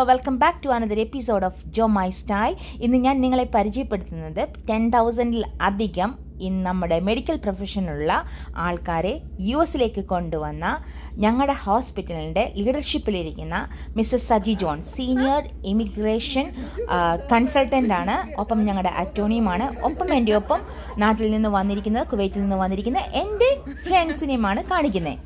welcome back to another episode of Jo my style ഇന്ന് ഞാൻ നിങ്ങളെ പരിചയപ്പെടുത്തുന്നത് ടെൻ തൗസൻഡിൽ അധികം ഇന്ന് നമ്മുടെ മെഡിക്കൽ പ്രൊഫഷനുള്ള ആൾക്കാരെ യു എസിലേക്ക് കൊണ്ടുവന്ന ഞങ്ങളുടെ ഹോസ്പിറ്റലിൻ്റെ ലീഡർഷിപ്പിലിരിക്കുന്ന Mrs Saji John senior immigration consultant ആണ് ഒപ്പം ഞങ്ങളുടെ അറ്റോർണിയുമാണ് ഒപ്പം എൻ്റെ ഒപ്പം നാട്ടിൽ നിന്ന് വന്നിരിക്കുന്നത് കുവൈറ്റിൽ നിന്ന് വന്നിരിക്കുന്ന എൻ്റെ ഫ്രണ്ട്സിനെയുമാണ് കാണിക്കുന്നത്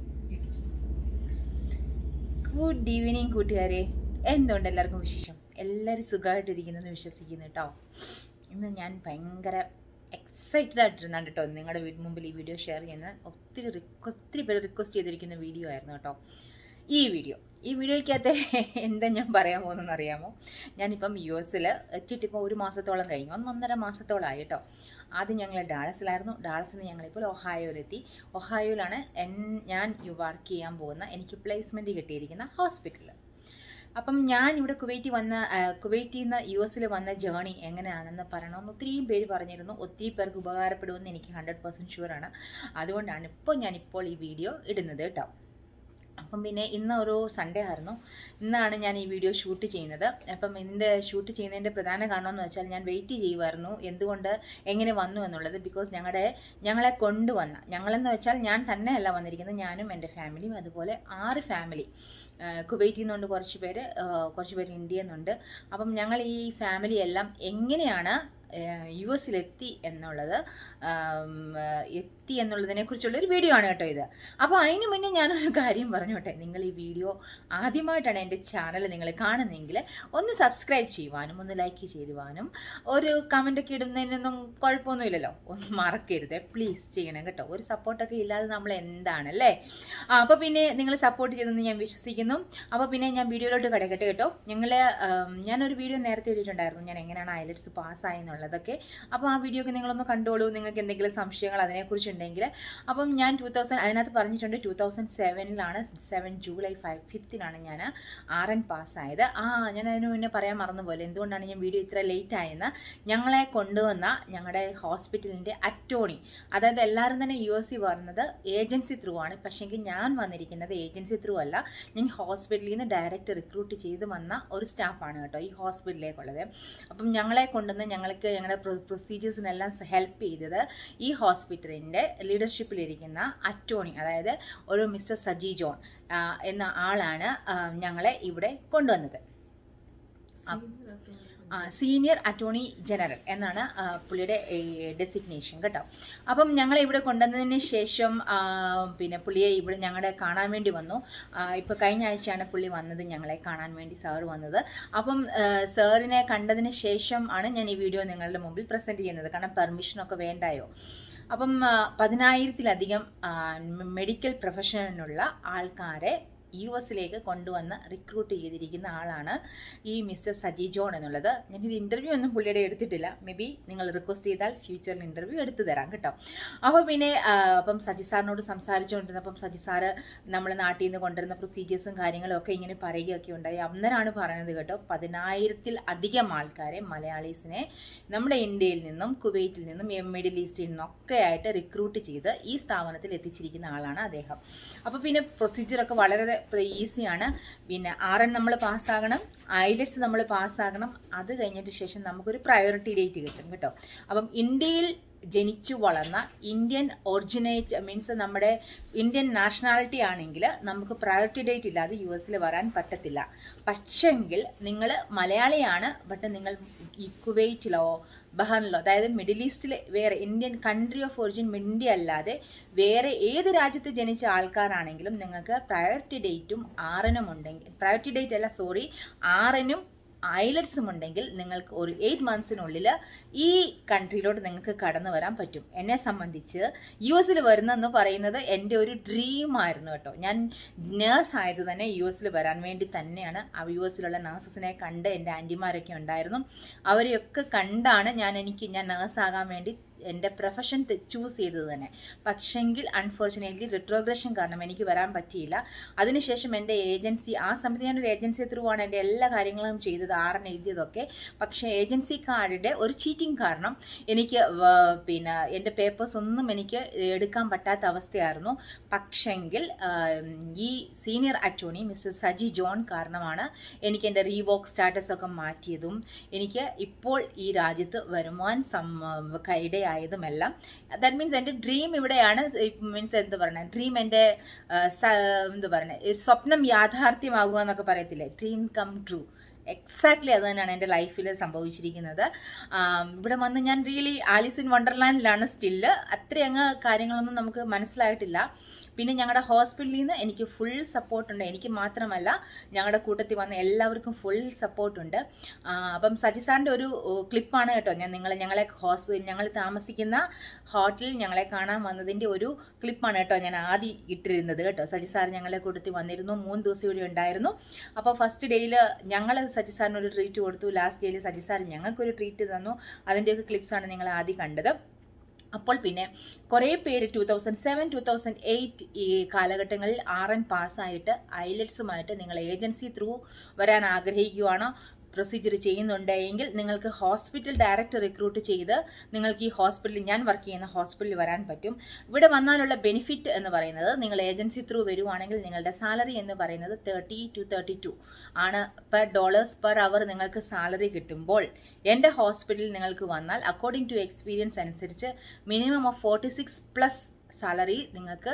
ഗുഡ് ഈവനിങ് കൂട്ടുകാരെ എന്തുകൊണ്ട് എല്ലാവർക്കും വിശേഷം എല്ലാവരും സുഖമായിട്ടിരിക്കുന്നെന്ന് വിശ്വസിക്കുന്നു കേട്ടോ ഇന്ന് ഞാൻ ഭയങ്കര എക്സൈറ്റഡ് ആയിട്ടിരുന്നാണ് കേട്ടോ നിങ്ങളുടെ വീട് മുമ്പിൽ ഈ വീഡിയോ ഷെയർ ചെയ്യുന്നത് ഒത്തിരി റിക്വസ്റ്റ് ഒത്തിരി പേര് റിക്വസ്റ്റ് ചെയ്തിരിക്കുന്ന വീഡിയോ ആയിരുന്നു കേട്ടോ ഈ വീഡിയോ ഈ വീഡിയോയ്ക്കകത്ത് എന്താ ഞാൻ പറയാൻ പോകുന്നതെന്ന് അറിയാമോ ഞാനിപ്പം യു എസിൽ എത്തിയിട്ടിപ്പോൾ ഒരു മാസത്തോളം കഴിഞ്ഞു ഒന്നൊന്നര മാസത്തോളമായി കേട്ടോ ആദ്യം ഞങ്ങൾ ഡാളസിലായിരുന്നു ഡാളസിൽ നിന്ന് ഞങ്ങളിപ്പോൾ ഒഹായോയിലെത്തി ഒഹായോയിലാണ് എൻ ഞാൻ വർക്ക് ചെയ്യാൻ പോകുന്ന എനിക്ക് പ്ലേസ്മെൻറ്റ് കിട്ടിയിരിക്കുന്ന ഹോസ്പിറ്റലിൽ അപ്പം ഞാൻ ഇവിടെ കുവൈറ്റിൽ വന്ന കുവൈറ്റിൽ നിന്ന് യു എസിൽ വന്ന ജേണി എങ്ങനെയാണെന്ന് പറയണമെന്ന് ഒത്തിരിയും പേര് പറഞ്ഞിരുന്നു ഒത്തിരി പേർക്ക് ഉപകാരപ്പെടുമെന്ന് എനിക്ക് ഹൺഡ്രഡ് പെർസെൻറ്റ് ഷുവറാണ് അതുകൊണ്ടാണ് ഇപ്പോൾ ഞാനിപ്പോൾ ഈ വീഡിയോ ഇടുന്നത് കേട്ടോ അപ്പം പിന്നെ ഇന്ന് ഒരു സൺഡേ ആയിരുന്നു ഇന്നാണ് ഞാൻ ഈ വീഡിയോ ഷൂട്ട് ചെയ്യുന്നത് അപ്പം ഇതിൻ്റെ ഷൂട്ട് ചെയ്യുന്നതിൻ്റെ പ്രധാന കാരണം എന്ന് വെച്ചാൽ ഞാൻ വെയിറ്റ് ചെയ്യുമായിരുന്നു എന്തുകൊണ്ട് എങ്ങനെ വന്നു എന്നുള്ളത് ബിക്കോസ് ഞങ്ങളുടെ ഞങ്ങളെ കൊണ്ടുവന്ന ഞങ്ങളെന്ന് വെച്ചാൽ ഞാൻ തന്നെയല്ല വന്നിരിക്കുന്നത് ഞാനും എൻ്റെ ഫാമിലിയും അതുപോലെ ആറ് ഫാമിലി കുവൈറ്റിൽ നിന്നുണ്ട് കുറച്ച് പേര് കുറച്ച് പേര് ഇന്ത്യയിൽ നിന്നുണ്ട് അപ്പം ഞങ്ങൾ ഈ ഫാമിലി എല്ലാം എങ്ങനെയാണ് യു എസിലെത്തി എന്നുള്ളത് എത്തി എന്നുള്ളതിനെ കുറിച്ചുള്ള ഒരു വീഡിയോ ആണ് കേട്ടോ ഇത് അപ്പോൾ അതിന് മുന്നേ ഞാനൊരു കാര്യം പറഞ്ഞോട്ടെ നിങ്ങൾ ഈ വീഡിയോ ആദ്യമായിട്ടാണ് എൻ്റെ ചാനൽ നിങ്ങൾ കാണുന്നതെങ്കിൽ ഒന്ന് സബ്സ്ക്രൈബ് ചെയ്യുവാനും ഒന്ന് ലൈക്ക് ചെയ്യുവാനും ഒരു കമൻ്റൊക്കെ ഇടുന്നതിനൊന്നും കുഴപ്പമൊന്നുമില്ലല്ലോ ഒന്ന് മറക്കരുത് പ്ലീസ് ചെയ്യണം കേട്ടോ ഒരു സപ്പോർട്ടൊക്കെ ഇല്ലാതെ നമ്മൾ എന്താണല്ലേ ആ അപ്പോൾ പിന്നെ നിങ്ങൾ സപ്പോർട്ട് ചെയ്തെന്ന് ഞാൻ വിശ്വസിക്കുന്നു അപ്പോൾ പിന്നെ ഞാൻ വീഡിയോയിലോട്ട് കിടക്കട്ടെ കേട്ടോ ഞങ്ങൾ ഞാനൊരു വീഡിയോ നേരത്തെ ഇട്ടിട്ടുണ്ടായിരുന്നു ഞാൻ എങ്ങനെയാണ് ഐലറ്റ്സ് പാസ്സായി എന്നുള്ളതൊക്കെ അപ്പോൾ ആ വീഡിയോ ഒക്കെ നിങ്ങളൊന്ന് കണ്ടോളൂ നിങ്ങൾക്ക് എന്തെങ്കിലും സംശയങ്ങൾ അതിനെക്കുറിച്ചുണ്ടെങ്കിൽ അപ്പം ഞാൻ ടൂ തൗസൻഡ് അതിനകത്ത് പറഞ്ഞിട്ടുണ്ട് ടൂ തൗസൻഡ് സെവനിലാണ് സെവൻ ജൂലൈ ഫൈവ് ഫിഫ്തിനാണ് ഞാൻ ആർ എൻ പാസ്സായത് ആ ഞാൻ അതിന് മുന്നേ പറയാൻ മറന്നുപോലെ എന്തുകൊണ്ടാണ് ഞാൻ വീഡിയോ ഇത്ര ലേറ്റ് ആയെന്ന് ഞങ്ങളെ കൊണ്ടുവന്ന ഞങ്ങളുടെ ഹോസ്പിറ്റലിൻ്റെ അറ്റോണി അതായത് എല്ലാവരും തന്നെ യു എസ് സി പറഞ്ഞത് ഏജൻസി ത്രൂ ആണ് പക്ഷേങ്കിൽ ഞാൻ വന്നിരിക്കുന്നത് ഏജൻസി ത്രൂ അല്ല ഞാൻ ഹോസ്പിറ്റലിൽ നിന്ന് ഡയറക്റ്റ് റിക്രൂട്ട് ചെയ്ത് വന്ന ഒരു സ്റ്റാഫാണ് കേട്ടോ ഈ ഹോസ്പിറ്റലിലേക്കുള്ളത് അപ്പം ഞങ്ങളെ കൊണ്ടുവന്ന് ഞങ്ങൾക്ക് ഞങ്ങളുടെ പ്രൊസീജിയേഴ്സിനെല്ലാം ഹെൽപ്പ് ചെയ്തത് ഈ ഹോസ്പിറ്റലിൻ്റെ ലീഡർഷിപ്പിലിരിക്കുന്ന അറ്റോണി അതായത് ഒരു മിസ്റ്റർ സജി ജോൺ എന്ന ആളാണ് ഞങ്ങളെ ഇവിടെ കൊണ്ടുവന്നത് സീനിയർ അറ്റോർണി ജനറൽ എന്നാണ് പുള്ളിയുടെ ഡെസിഗ്നേഷൻ കേട്ടോ അപ്പം ഞങ്ങളെ ഇവിടെ കൊണ്ടുവന്നതിന് ശേഷം പിന്നെ പുള്ളിയെ ഇവിടെ ഞങ്ങളെ കാണാൻ വേണ്ടി വന്നു ഇപ്പോൾ കഴിഞ്ഞ ആഴ്ചയാണ് പുള്ളി വന്നത് ഞങ്ങളെ കാണാൻ വേണ്ടി സാർ വന്നത് അപ്പം സാറിനെ കണ്ടതിന് ശേഷം ആണ് ഞാൻ ഈ വീഡിയോ നിങ്ങളുടെ മുമ്പിൽ പ്രസൻറ്റ് ചെയ്യുന്നത് കാരണം പെർമിഷനൊക്കെ വേണ്ടായോ അപ്പം പതിനായിരത്തിലധികം മെഡിക്കൽ പ്രൊഫഷനുള്ള ആൾക്കാരെ യു എസിലേക്ക് കൊണ്ടുവന്ന് റിക്രൂട്ട് ചെയ്തിരിക്കുന്ന ആളാണ് ഈ മിസ്റ്റർ സജി ജോൺ എന്നുള്ളത് ഞാനൊരു ഇൻ്റർവ്യൂ ഒന്നും പുള്ളിയുടെ എടുത്തിട്ടില്ല മേ ബി നിങ്ങൾ റിക്വസ്റ്റ് ചെയ്താൽ ഫ്യൂച്ചറിൽ ഇൻ്റർവ്യൂ എടുത്തു തരാം കേട്ടോ അപ്പോൾ പിന്നെ അപ്പം സജി സാറിനോട് സംസാരിച്ചുകൊണ്ടിരുന്നപ്പം സജി സാറ് നമ്മൾ നാട്ടിൽ നിന്ന് കൊണ്ടുവരുന്ന പ്രൊസീജിയേഴ്സും കാര്യങ്ങളും ഒക്കെ ഇങ്ങനെ പറയുകയൊക്കെ ഉണ്ടായി അന്നേരമാണ് പറയുന്നത് കേട്ടോ പതിനായിരത്തിൽ അധികം ആൾക്കാരെ മലയാളീസിനെ നമ്മുടെ ഇന്ത്യയിൽ നിന്നും കുവൈറ്റിൽ നിന്നും മിഡിൽ ഈസ്റ്റിൽ നിന്നൊക്കെ ആയിട്ട് റിക്രൂട്ട് ചെയ്ത് ഈ സ്ഥാപനത്തിൽ എത്തിച്ചിരിക്കുന്ന ആളാണ് അദ്ദേഹം അപ്പോൾ പിന്നെ പ്രൊസീജിയറൊക്കെ വളരെ ഈസിയാണ് പിന്നെ ആർ എൻ നമ്മൾ പാസ്സാകണം ഐലറ്റ്സ് നമ്മൾ പാസ്സാകണം അത് കഴിഞ്ഞിട്ട് ശേഷം നമുക്കൊരു പ്രയോറിറ്റി ഡേറ്റ് കിട്ടും കേട്ടോ അപ്പം ഇന്ത്യയിൽ ജനിച്ചു വളർന്ന ഇന്ത്യൻ ഒറിജിനേറ്റ് മീൻസ് നമ്മുടെ ഇന്ത്യൻ നാഷണാലിറ്റി ആണെങ്കിൽ നമുക്ക് പ്രയോറിറ്റി ഡേറ്റ് ഇല്ലാതെ യു എസിൽ വരാൻ പറ്റത്തില്ല പക്ഷെങ്കിൽ നിങ്ങൾ മലയാളിയാണ് ബട്ട് നിങ്ങൾ ഈ കുവൈറ്റിലോ ബഹറിനിലോ അതായത് മിഡിൽ ഈസ്റ്റിലെ വേറെ Indian country of origin India അല്ലാതെ വേറെ ഏത് രാജ്യത്ത് ജനിച്ച ആൾക്കാരാണെങ്കിലും നിങ്ങൾക്ക് പ്രയോറിറ്റി ഡേറ്റും ആറിനും ഉണ്ടെങ്കിൽ പ്രയോറിറ്റി ഡേറ്റ് അല്ല സോറി ആറിനും ഐലറ്റ്സും ഉണ്ടെങ്കിൽ നിങ്ങൾക്ക് ഒരു എയ്റ്റ് മന്ത്സിനുള്ളിൽ ഈ കൺട്രിയിലോട്ട് നിങ്ങൾക്ക് കടന്നു വരാൻ പറ്റും എന്നെ സംബന്ധിച്ച് യു എസിൽ വരുന്നതെന്ന് പറയുന്നത് എൻ്റെ ഒരു ഡ്രീം ആയിരുന്നു കേട്ടോ ഞാൻ നേഴ്സ് ആയത് തന്നെ യു എസിൽ വരാൻ വേണ്ടി തന്നെയാണ് ആ യു എസിലുള്ള നേഴ്സസിനെ കണ്ട് എൻ്റെ ആൻറ്റിമാരൊക്കെ ഉണ്ടായിരുന്നു അവരെയൊക്കെ കണ്ടാണ് ഞാൻ എനിക്ക് ഞാൻ നേഴ്സ് ആകാൻ വേണ്ടി എൻ്റെ പ്രൊഫഷൻ ചൂസ് ചെയ്തത് തന്നെ പക്ഷെങ്കിൽ അൺഫോർച്ചുനേറ്റ്ലി റിട്രോഗ്രഷൻ കാരണം എനിക്ക് വരാൻ പറ്റിയില്ല അതിനുശേഷം എൻ്റെ ഏജൻസി ആ സമയത്ത് ഞാനൊരു ഏജൻസി ത്രൂ ആണ് എൻ്റെ എല്ലാ കാര്യങ്ങളും ചെയ്തത് ആറൻ എഴുതിയതൊക്കെ പക്ഷേ ഏജൻസിക്കാരുടെ ഒരു ചീറ്റിംഗ് കാരണം എനിക്ക് വ- പിന്നെ എൻ്റെ പേപ്പേഴ്സ് ഒന്നും എനിക്ക് എടുക്കാൻ പറ്റാത്ത അവസ്ഥയായിരുന്നു പക്ഷെങ്കിൽ ആം, ഈ senior attorney Mr Saji John കാരണമാണ് എനിക്ക് എൻ്റെ റീവോക്ക് സ്റ്റാറ്റസ് ഒക്കെ മാറ്റിയതും എനിക്ക് ഇപ്പോൾ ഈ രാജ്യത്ത് വരുവാൻ സം ഇടയായതുമെല്ലാം ദാറ്റ് മീൻസ് എൻ്റെ ഡ്രീം ഇവിടെയാണ് മീൻസ് എന്ത് പറയുന്നത് ഡ്രീം എൻ്റെ എന്ത് പറയുന്നത് സ്വപ്നം യാഥാർത്ഥ്യമാകുക എന്നൊക്കെ പറയത്തില്ലേ ഡ്രീം കം ട്രൂ എക്സാക്ട്ലി അത് തന്നെയാണ് എൻ്റെ ലൈഫിൽ സംഭവിച്ചിരിക്കുന്നത് ആം, ഇവിടെ വന്ന് ഞാൻ റിയലി ആലിസ് ഇൻ വണ്ടർലാൻഡിലാണ് സ്റ്റില്ല് അത്രയങ്ങ് കാര്യങ്ങളൊന്നും നമുക്ക് മനസ്സിലായിട്ടില്ല പിന്നെ ഞങ്ങളുടെ ഹോസ്പിറ്റലിൽ നിന്ന് എനിക്ക് ഫുൾ സപ്പോർട്ടുണ്ട് എനിക്ക് മാത്രമല്ല ഞങ്ങളുടെ കൂട്ടത്തിൽ വന്ന എല്ലാവർക്കും ഫുൾ സപ്പോർട്ടുണ്ട് അപ്പം സജി സാറിൻ്റെ ഒരു ക്ലിപ്പാണ് കേട്ടോ ഞാൻ നിങ്ങളെ ഞങ്ങളെ ഹോസ് ഞങ്ങൾ താമസിക്കുന്ന ഹോട്ടലിൽ ഞങ്ങളെ കാണാൻ വന്നതിൻ്റെ ഒരു ക്ലിപ്പാണ് കേട്ടോ ഞാൻ ആദ്യം ഇട്ടിരുന്നത് കേട്ടോ സജി സാർ ഞങ്ങളെ കൂട്ടത്തിൽ വന്നിരുന്നു മൂന്ന് ദിവസം ഇവിടെ ഉണ്ടായിരുന്നു അപ്പോൾ ഫസ്റ്റ് ഡേയിൽ ഞങ്ങൾ സജി സാറിന് ഒരു ട്രീറ്റ് കൊടുത്തു ലാസ്റ്റ് ഡേയിൽ സജി സാർ ഞങ്ങൾക്കൊരു ട്രീറ്റ് തന്നു അതിൻ്റെയൊക്കെ ക്ലിപ്സാണ് നിങ്ങൾ ആദ്യം കണ്ടത് അപ്പോൾ പിന്നെ കുറേ പേര് two thousand seven two thousand eight ഈ കാലഘട്ടങ്ങളിൽ ആർ എൻ പാസ്സായിട്ട് ഐലറ്റ്സുമായിട്ട് നിങ്ങൾ ഏജൻസി ത്രൂ വരാൻ ആഗ്രഹിക്കുകയാണോ പ്രൊസീജിയർ ചെയ്യുന്നുണ്ടെങ്കിൽ നിങ്ങൾക്ക് ഹോസ്പിറ്റൽ ഡയറക്റ്റ് റിക്രൂട്ട് ചെയ്ത് നിങ്ങൾക്ക് ഈ ഹോസ്പിറ്റലിൽ ഞാൻ വർക്ക് ചെയ്യുന്ന ഹോസ്പിറ്റലിൽ വരാൻ പറ്റും ഇവിടെ വന്നാലുള്ള ബെനിഫിറ്റ് എന്ന് പറയുന്നത് നിങ്ങൾ ഏജൻസി ത്രൂ വരുവാണെങ്കിൽ നിങ്ങളുടെ സാലറി എന്ന് പറയുന്നത് തേർട്ടി ടു തേർട്ടി ടു ആണ് പെർ ഡോളേഴ്സ് പെർ അവർ നിങ്ങൾക്ക് സാലറി കിട്ടുമ്പോൾ എൻ്റെ ഹോസ്പിറ്റലിൽ നിങ്ങൾക്ക് വന്നാൽ അക്കോർഡിംഗ് ടു എക്സ്പീരിയൻസ് അനുസരിച്ച് minimum of forty six plus salary നിങ്ങൾക്ക്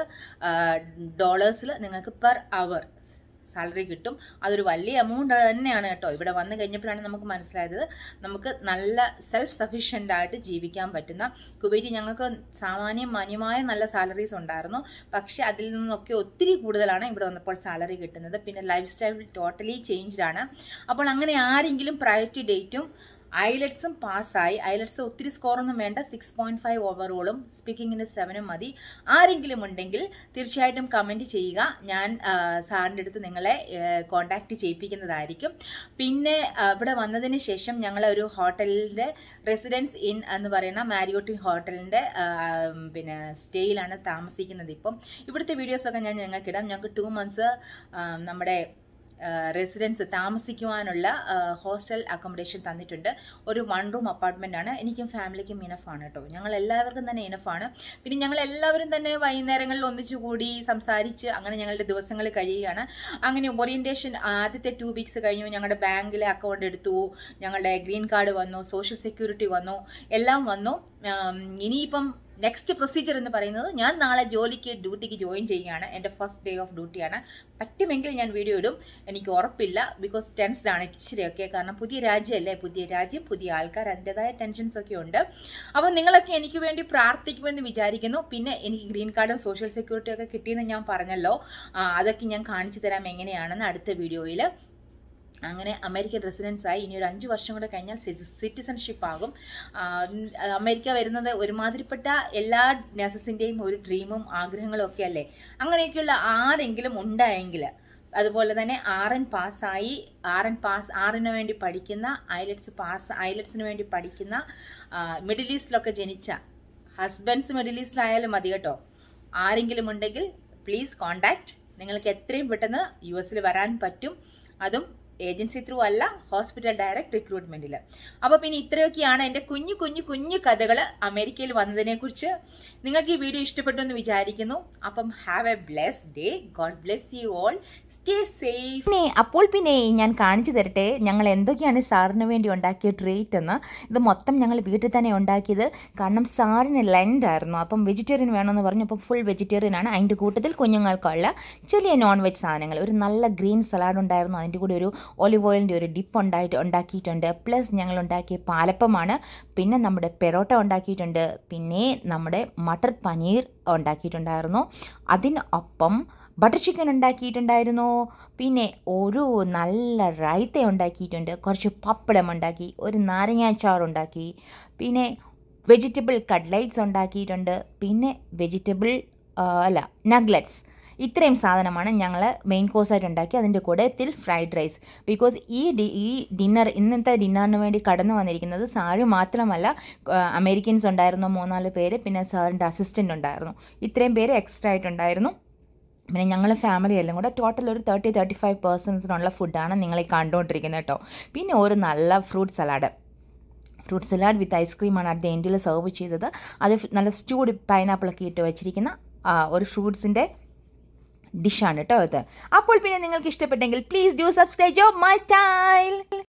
ഡോളേഴ്സിൽ നിങ്ങൾക്ക് പെർ അവർ സാലറി കിട്ടും അതൊരു വലിയ എമൗണ്ട് തന്നെയാണ് കേട്ടോ ഇവിടെ വന്നു കഴിഞ്ഞപ്പോഴാണ് നമുക്ക് മനസ്സിലായത് നമുക്ക് നല്ല സെൽഫ് സഫീഷ്യൻ്റ് ആയിട്ട് ജീവിക്കാൻ പറ്റുന്ന കുവൈറ്റ് ഞങ്ങൾക്ക് സാമാന്യം മാന്യമായ നല്ല സാലറീസ് ഉണ്ടായിരുന്നു പക്ഷെ അതിൽ നിന്നൊക്കെ ഒത്തിരി കൂടുതലാണ് ഇവിടെ വന്നപ്പോൾ സാലറി കിട്ടുന്നത് പിന്നെ ലൈഫ് സ്റ്റൈൽ ടോട്ടലി ചേഞ്ച്ഡ് ആണ് അപ്പോൾ അങ്ങനെ ആരെങ്കിലും പ്രയോറിറ്റി ഡേറ്റും ഐലറ്റ്സും പാസ്സായി ഐലറ്റ്സ് ഒത്തിരി സ്കോറൊന്നും വേണ്ട സിക്സ് പോയിന്റ് ഫൈവ് ഓവറോളും സ്പീക്കിങ്ങിന് സെവനും മതി ആരെങ്കിലും ഉണ്ടെങ്കിൽ തീർച്ചയായിട്ടും കമൻറ്റ് ചെയ്യുക ഞാൻ ആ, സാറിൻ്റെ അടുത്ത് നിങ്ങളെ കോണ്ടാക്ട് ചെയ്യിപ്പിക്കുന്നതായിരിക്കും പിന്നെ ആ, ഇവിടെ വന്നതിന് ശേഷം ഞങ്ങൾ ഒരു ഹോട്ടലിൻ്റെ റെസിഡൻസ് ഇൻ എന്ന് പറയുന്ന മാരിയോട്ടിൻ ഹോട്ടലിൻ്റെ പിന്നെ സ്റ്റേയിലാണ് താമസിക്കുന്നത് ഇപ്പം ഇവിടുത്തെ വീഡിയോസൊക്കെ ഞാൻ ഞങ്ങൾക്കിടാം ഞങ്ങൾക്ക് ടു മന്ത്സ് നമ്മുടെ റെസിഡൻസ് താമസിക്കുവാനുള്ള ഹോസ്റ്റൽ അക്കോമഡേഷൻ തന്നിട്ടുണ്ട് ഒരു വൺ റൂം അപ്പാർട്ട്മെൻ്റ് ആണ് എനിക്കും ഫാമിലിക്കും ഇനഫാണ് കേട്ടോ ഞങ്ങൾ എല്ലാവർക്കും തന്നെ ഇനഫാണ് പിന്നെ ഞങ്ങൾ എല്ലാവരും തന്നെ വൈകുന്നേരങ്ങളിൽ ഒന്നിച്ചു കൂടി സംസാരിച്ച് അങ്ങനെ ഞങ്ങളുടെ ദിവസങ്ങൾ കഴിയുകയാണ് അങ്ങനെ ഓറിയൻറ്റേഷൻ ആദ്യത്തെ ടു വീക്സ് കഴിഞ്ഞു ഞങ്ങളുടെ ബാങ്കിലെ അക്കൗണ്ട് എടുത്തു ഞങ്ങളുടെ ഗ്രീൻ കാർഡ് വന്നു സോഷ്യൽ സെക്യൂരിറ്റി വന്നു എല്ലാം വന്നു ആം, ഇനിയിപ്പം നെക്സ്റ്റ് പ്രൊസീജിയർ എന്ന് പറയുന്നത് ഞാൻ നാളെ ജോലിക്ക് ഡ്യൂട്ടിക്ക് ജോയിൻ ചെയ്യുകയാണ് എൻ്റെ ഫസ്റ്റ് ഡേ ഓഫ് ഡ്യൂട്ടിയാണ് പറ്റുമെങ്കിൽ ഞാൻ വീഡിയോ ഇടും എനിക്ക് ഉറപ്പില്ല ബിക്കോസ് ടെൻസ്ഡ് ആണ് ഇച്ചിരിയൊക്കെ കാരണം പുതിയ രാജ്യമല്ലേ പുതിയ രാജ്യം പുതിയ ആൾക്കാർ അതിൻ്റെതായ ടെൻഷൻസ് ഒക്കെ ഉണ്ട് അപ്പോൾ നിങ്ങളൊക്കെ എനിക്ക് വേണ്ടി പ്രാർത്ഥിക്കുമെന്ന് വിചാരിക്കുന്നു പിന്നെ എനിക്ക് ഗ്രീൻ കാർഡും സോഷ്യൽ സെക്യൂരിറ്റിയും ഒക്കെ കിട്ടിയെന്ന് ഞാൻ പറഞ്ഞല്ലോ ആ, അതൊക്കെ ഞാൻ കാണിച്ചു തരാം എങ്ങനെയാണെന്ന് അടുത്ത വീഡിയോയിൽ അങ്ങനെ അമേരിക്കൻ റെസിഡൻസ് ആയി ഇനി ഒരു അഞ്ച് വർഷം കൂടെ കഴിഞ്ഞാൽ സിറ്റിസൺഷിപ്പ് ആകും ആ, അമേരിക്ക വരുന്നത് ഒരുമാതിരിപ്പെട്ട എല്ലാ നഴ്സസിൻ്റെയും ഒരു ഡ്രീമും ആഗ്രഹങ്ങളും ഒക്കെ അല്ലേ അങ്ങനെയൊക്കെയുള്ള ആരെങ്കിലും ഉണ്ടായെങ്കിൽ അതുപോലെ തന്നെ ആർ എൻ പാസ്സായി ആർ എൻ പാസ് ആറിന് വേണ്ടി പഠിക്കുന്ന ഐലറ്റ്സ് പാസ് ഐലറ്റ്സിന് വേണ്ടി പഠിക്കുന്ന മിഡിൽ ഈസ്റ്റിലൊക്കെ ജനിച്ച ഹസ്ബൻഡ്സ് മിഡിൽ ഈസ്റ്റിലായാലും മതി കേട്ടോ ആരെങ്കിലും ഉണ്ടെങ്കിൽ പ്ലീസ് കോണ്ടാക്ട് നിങ്ങൾക്ക് എത്രയും പെട്ടെന്ന് യു എസിൽ വരാൻ പറ്റും അതും ഏജൻസി ത്രൂ അല്ല ഹോസ്പിറ്റൽ ഡയറക്റ്റ് റിക്രൂട്ട്മെന്റിൽ അപ്പോൾ പിന്നെ ഇത്രയൊക്കെയാണ് എൻ്റെ കുഞ്ഞു കുഞ്ഞു കുഞ്ഞു കഥകൾ അമേരിക്കയിൽ വന്നതിനെ കുറിച്ച് നിങ്ങൾക്ക് ഈ വീഡിയോ ഇഷ്ടപ്പെട്ടു എന്ന് വിചാരിക്കുന്നു അപ്പം have a bless day God bless you all stay safe പിന്നെ അപ്പോൾ പിന്നെ ഞാൻ കാണിച്ചു തരട്ടെ ഞങ്ങൾ എന്തൊക്കെയാണ് സാറിന് വേണ്ടി ഉണ്ടാക്കിയ ട്രീറ്റ് എന്ന് ഇത് മൊത്തം ഞങ്ങൾ വീട്ടിൽ തന്നെ ഉണ്ടാക്കിയത് കാരണം സാറിന് ലെൻഡ് ആയിരുന്നു അപ്പം വെജിറ്റേറിയൻ വേണമെന്ന് പറഞ്ഞു അപ്പം ഫുൾ വെജിറ്റേറിയൻ ആണ് അതിൻ്റെ കൂട്ടത്തിൽ കുഞ്ഞുങ്ങൾക്കുള്ള ചെറിയ നോൺ വെജ് സാധനങ്ങൾ ഒരു നല്ല ഗ്രീൻ സലാഡ് ഉണ്ടായിരുന്നു അതിൻ്റെ കൂടെ ഒരു ഒലിവ് ഓയിലിൻ്റെ ഒരു ഡിപ്പ് ഉണ്ടായിട്ട് ഉണ്ടാക്കിയിട്ടുണ്ട് പ്ലസ് ഞങ്ങൾ ഉണ്ടാക്കിയ പാലപ്പമാണ് പിന്നെ നമ്മുടെ പെറോട്ട ഉണ്ടാക്കിയിട്ടുണ്ട് പിന്നെ നമ്മുടെ മട്ടർ പനീർ ഉണ്ടാക്കിയിട്ടുണ്ടായിരുന്നു അതിനൊപ്പം ബട്ടർ ചിക്കൻ ഉണ്ടാക്കിയിട്ടുണ്ടായിരുന്നു പിന്നെ ഒരു നല്ല റൈത്ത ഉണ്ടാക്കിയിട്ടുണ്ട് കുറച്ച് പപ്പടം ഉണ്ടാക്കി ഒരു നാരങ്ങാച്ചാർ ഉണ്ടാക്കി പിന്നെ വെജിറ്റബിൾ കട്ട്ലൈറ്റ്സ് ഉണ്ടാക്കിയിട്ടുണ്ട് പിന്നെ വെജിറ്റബിൾ അല്ല നഗ്ലറ്റ്സ് ഇത്രയും സാധനമാണ് ഞങ്ങൾ മെയിൻ കോഴ്സായിട്ട് ഉണ്ടാക്കി അതിൻ്റെ കൂടെ തിൽ ഫ്രൈഡ് റൈസ് ബിക്കോസ് ഈ ഡി ഈ ഡിന്നർ ഇന്നത്തെ ഡിന്നറിന് വേണ്ടി കടന്നു വന്നിരിക്കുന്നത് സാറ് മാത്രമല്ല ആ, അമേരിക്കൻസ് ഉണ്ടായിരുന്നു മൂന്നാല് പേര് പിന്നെ സാറിൻ്റെ അസിസ്റ്റൻ്റ് ഉണ്ടായിരുന്നു ഇത്രയും പേര് എക്സ്ട്രാ ആയിട്ടുണ്ടായിരുന്നു പിന്നെ ഞങ്ങൾ ഫാമിലി എല്ലാം കൂടെ ടോട്ടൽ ഒരു തേർട്ടി തേർട്ടി ഫൈവ് പേഴ്സൺസിനുള്ള ഫുഡാണ് നിങ്ങൾ ഈ കണ്ടുകൊണ്ടിരിക്കുന്നത് കേട്ടോ പിന്നെ ഒരു നല്ല fruit salad fruit salad with ഐസ്ക്രീമാണ് അറ്റ് ദ എൻഡിൽ സെർവ് ചെയ്തത് അത് നല്ല സ്റ്റൂഡ് പൈനാപ്പിളൊക്കെ ഇട്ട് വെച്ചിരിക്കുന്ന ആ, ഒരു ഫ്രൂട്ട്സിൻ്റെ ഡിഷാണ് കേട്ടോ ഇത് അപ്പോൾ പിന്നെ നിങ്ങൾക്ക് ഇഷ്ടപ്പെട്ടെങ്കിൽ please do subscribe Jo my style